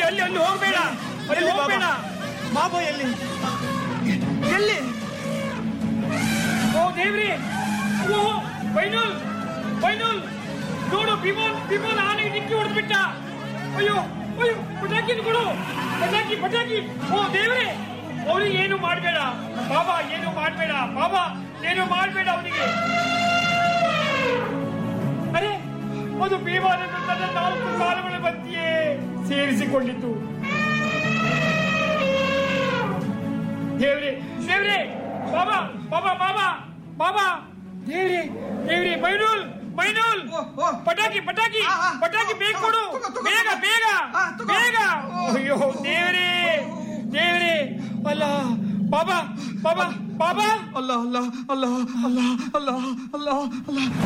ಅಲ್ಲಿ ಅಲ್ಲಿ ಹೋಗ್ಬೇಡ ಅಲ್ಲಿ ಎಲ್ಲಿ ಹೋಗ್ಬೇಡ ಬಾಬಾ ಬಾಬಾ ಎಲ್ಲಿ ಎಲ್ಲಿ ಓ ದೇವ್ರಿ ಓ ಬೈನೂಲ್ ಬೈನೂಲ್ ನೋಡು ಬಿಮೋನ್ ಬಿಮೋನ್ ಆನೆಗೆ ಡಿಕ್ಕಿ ಹೊಡೆದ್ಬಿಟ್ಟ ಅಯ್ಯೋ ಅಯ್ಯೋ ಪಟಾಕಿ ಕೊಡು ಪಟಾಕಿ ಪಟಾಕಿ ಓ ದೇವ್ರೆ ಅವನಿಗೆ ಏನು ಮಾಡಬೇಡ ಬಾಬಾ ಏನು ಮಾಡಬೇಡ ಬಾಬಾ ಏನು ಮಾಡಬೇಡ ಅವನಿಗೆ ಅರೆ ಅದು ಭೀಮಾನನ್ನು ತನ್ನ ನಾಲ್ಕು ಕಾಲುಗಳ ಮಧ್ಯೆ ಸೇರಿಸಿಕೊಂಡಿತು ದೇವ್ರೆ ದೇವ್ರೆ ಬಾಬಾ ಬಾಬಾ ಬಾಬಾ ಬಾಬಾ ದೇವ್ರೆ ದೇವ್ರೆ ಬೈನೂಲ್ ಬೈನೂಲ್ ಓ, ಓ. ಪಟಾಕಿ ಪಟಾಕಿ ಆ, ಆ, ಪಟಾಕಿ ಬೇಗ ಕೊಡು ತಗೋ, ತಗೋ, ಬೇಗ ತಗೋ. ಬೇಗ ಆ, ತಗೋ. ಬೇಗ ಓ. ಅಯ್ಯೋ ದೇವ್ರೆ ದೇವ್ರೆ ಅಲ್ಲ ಬಾಬಾ ಬಾಬಾ ಬಾಬಾ ಅಲ್ಲ ಅಲ್ಲ ಅಲ್ಲ ಅಲ್ಲ ಅಲ್ಲ ಅಲ್ಲ ಅಲ್ಲ